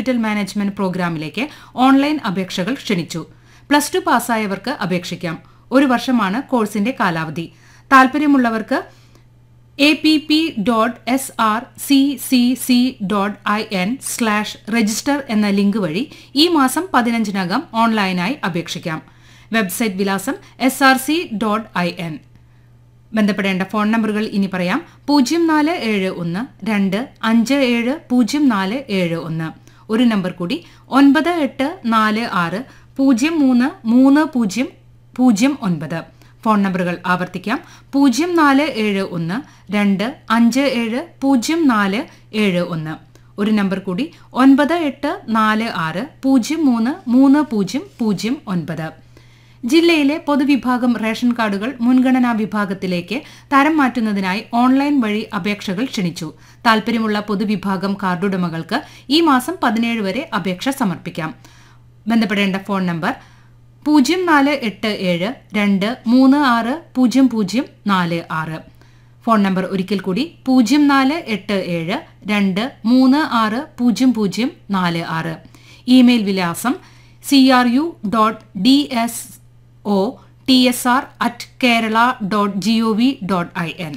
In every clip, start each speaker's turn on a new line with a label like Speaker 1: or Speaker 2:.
Speaker 1: hospital management പ്രോഗ്രാമിലേക്ക് online അപേക്ഷകൾ ക്ഷണിച്ചു പ്ലസ് ടു പാസ്സായവർക്ക് അപേക്ഷിക്കാം ഒരു വർഷമാണ് കോഴ്സിന്റെ കാലാവധി താൽപര്യമുള്ളവർക്ക് A P P dot S R C C C dot I N slash register എന്ന ലിങ്ക് വഴി ഈ മാസം പതിനഞ്ചിനകം ഓൺലൈനായി അപേക്ഷിക്കാം വെബ്സൈറ്റ് വിലാസം S R C dot I N ബന്ധപ്പെടേണ്ട ഫോൺ നമ്പറുകൾ ഇനി പറയാം പൂജ്യം നാല് ഏഴ് ഒന്ന് രണ്ട് അഞ്ച് ഏഴ് പൂജ്യം നാല് ഏഴ് ഒന്ന് ഒരു നമ്പർ കൂടി ഒൻപത് എട്ട് നാല് ആറ് പൂജ്യം മൂന്ന് മൂന്ന് പൂജ്യം പൂജ്യം ഒൻപത് ഫോൺ നമ്പറുകൾ ആവർത്തിക്കാം പൂജ്യം നാല് ഏഴ് ഒന്ന് രണ്ട് അഞ്ച് ഏഴ് പൂജ്യം നാല് ഏഴ് ഒന്ന് ഒരു നമ്പർ കൂടി ഒൻപത് എട്ട് നാല് ആറ് പൂജ്യം മൂന്ന് മൂന്ന് പൂജ്യം പൂജ്യം ഒൻപത് ജില്ലയിലെ പൊതുവിഭാഗം റേഷൻ കാർഡുകൾ മുൻഗണനാ വിഭാഗത്തിലേക്ക് തരം മാറ്റുന്നതിനായി ഓൺലൈൻ വഴി അപേക്ഷകൾ ക്ഷണിച്ചു താൽപര്യമുള്ള പൊതുവിഭാഗം കാർഡുടമകൾക്ക് ഈ മാസം പതിനേഴ് വരെ അപേക്ഷ സമർപ്പിക്കാം ബന്ധപ്പെടേണ്ട ഫോൺ നമ്പർ പൂജ്യം നാല് എട്ട് ഏഴ് രണ്ട് മൂന്ന് ആറ് പൂജ്യം പൂജ്യം നാല് ആറ് ഫോൺ നമ്പർ ഒരിക്കൽ കൂടി പൂജ്യം നാല് എട്ട് ഏഴ് രണ്ട് മൂന്ന് ആറ് പൂജ്യം പൂജ്യം നാല് ആറ് ഇമെയിൽ വിലാസം C R U dot D S O T S R at Kerala dot G O V dot I N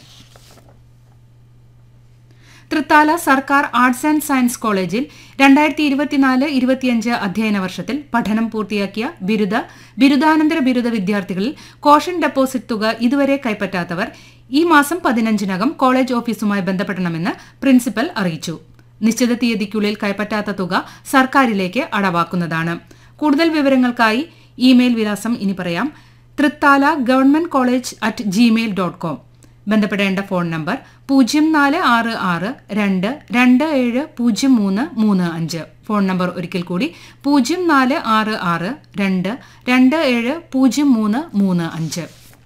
Speaker 1: Thrithala സർക്കാർ ആർട്സ് ആൻഡ് സയൻസ് കോളേജിൽ രണ്ടായിരത്തി ഇരുപത്തിനാല് ഇരുപത്തിയഞ്ച് അധ്യയന വർഷത്തിൽ പഠനം പൂർത്തിയാക്കിയ ബിരുദ ബിരുദാനന്തര ബിരുദ വിദ്യാർത്ഥികളിൽ കോഷൻ ഡെപ്പോസിറ്റ് തുക ഇതുവരെ കൈപ്പറ്റാത്തവർ ഈ മാസം പതിനഞ്ചിനകം കോളേജ് ഓഫീസുമായി ബന്ധപ്പെടണമെന്ന് പ്രിൻസിപ്പൽ അറിയിച്ചു നിശ്ചിത തീയതിക്കുള്ളിൽ കൈപ്പറ്റാത്ത തുക സർക്കാരിലേക്ക് അടവാക്കുന്നതാണ് കൂടുതൽ വിവരങ്ങൾക്കായി ഇമെയിൽ വിലാസം ഇനി പറയാം Thrithala government college at Gmail dot com ബന്ധപ്പെടേണ്ട ഫോൺ നമ്പർ പൂജ്യം നാല് ആറ് ആറ് രണ്ട് രണ്ട് ഏഴ് പൂജ്യം മൂന്ന് മൂന്ന് അഞ്ച് ഫോൺ നമ്പർ ഒരിക്കൽ കൂടി പൂജ്യം നാല് ആറ് ആറ് രണ്ട് രണ്ട് ഏഴ് പൂജ്യം മൂന്ന് മൂന്ന് അഞ്ച്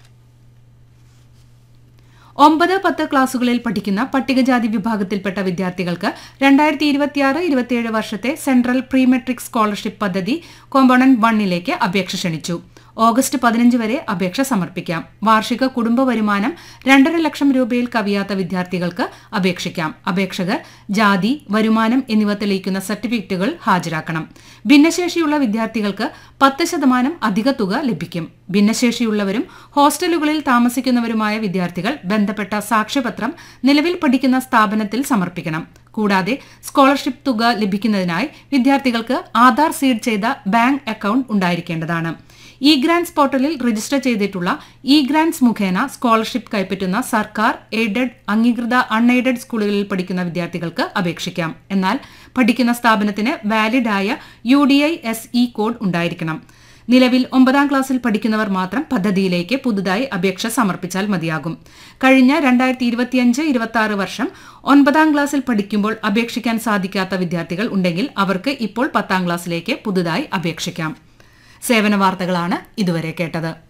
Speaker 1: ഒമ്പത് പത്ത് ക്ലാസുകളിൽ പഠിക്കുന്ന പട്ടികജാതി വിഭാഗത്തിൽപ്പെട്ട വിദ്യാർത്ഥികൾക്ക് രണ്ടായിരത്തി ഇരുപത്തിയാറ് ഇരുപത്തിയേഴ് വർഷത്തെ സെൻട്രൽ പ്രീ മെട്രിക് സ്കോളർഷിപ്പ് പദ്ധതി കോമ്പണന്റ് വണ്ണിലേക്ക് അപേക്ഷ ക്ഷണിച്ചു ഓഗസ്റ്റ് പതിനഞ്ച് വരെ അപേക്ഷ സമർപ്പിക്കാം വാർഷിക കുടുംബ വരുമാനം രണ്ടര ലക്ഷം രൂപയിൽ കവിയാത്ത വിദ്യാർത്ഥികൾക്ക് അപേക്ഷിക്കാം അപേക്ഷകർ ജാതി വരുമാനം എന്നിവ തെളിയിക്കുന്ന സർട്ടിഫിക്കറ്റുകൾ ഹാജരാക്കണം ഭിന്നശേഷിയുള്ള വിദ്യാർത്ഥികൾക്ക് പത്ത് ശതമാനം അധിക തുക ലഭിക്കും ഭിന്നശേഷിയുള്ളവരും ഹോസ്റ്റലുകളിൽ താമസിക്കുന്നവരുമായ വിദ്യാർത്ഥികൾ ബന്ധപ്പെട്ട സാക്ഷ്യപത്രം നിലവിൽ പഠിക്കുന്ന സ്ഥാപനത്തിൽ സമർപ്പിക്കണം കൂടാതെ സ്കോളർഷിപ്പ് തുക ലഭിക്കുന്നതിനായി വിദ്യാർത്ഥികൾക്ക് ആധാർ സീഡ് ചെയ്ത ബാങ്ക് അക്കൌണ്ട് ഉണ്ടായിരിക്കേണ്ടതാണ് ഇ ഗ്രാൻസ് പോർട്ടലിൽ രജിസ്റ്റർ ചെയ്തിട്ടുള്ള ഇ ഗ്രാൻസ് മുഖേന സ്കോളർഷിപ്പ് കൈപ്പറ്റുന്ന സർക്കാർ എയ്ഡഡ് അംഗീകൃത അൺഎയ്ഡഡ് സ്കൂളുകളിൽ പഠിക്കുന്ന വിദ്യാർത്ഥികൾക്ക് അപേക്ഷിക്കാം എന്നാൽ പഠിക്കുന്ന സ്ഥാപനത്തിന് വാലിഡ് ആയ U D I S E code ഉണ്ടായിരിക്കണം നിലവിൽ ഒമ്പതാം ക്ലാസ്സിൽ പഠിക്കുന്നവർ മാത്രം പദ്ധതിയിലേക്ക് പുതുതായി അപേക്ഷ സമർപ്പിച്ചാൽ മതിയാകും കഴിഞ്ഞ രണ്ടായിരത്തി ഇരുപത്തിയഞ്ച് ഇരുപത്തി ആറ് വർഷം ഒൻപതാം ക്ലാസ്സിൽ പഠിക്കുമ്പോൾ അപേക്ഷിക്കാൻ സാധിക്കാത്ത വിദ്യാർത്ഥികൾ ഉണ്ടെങ്കിൽ അവർക്ക് ഇപ്പോൾ പത്താം ക്ലാസ്സിലേക്ക് പുതുതായി അപേക്ഷിക്കാം സേവന വാർത്തകളാണ് ഇതുവരെ കേട്ടത്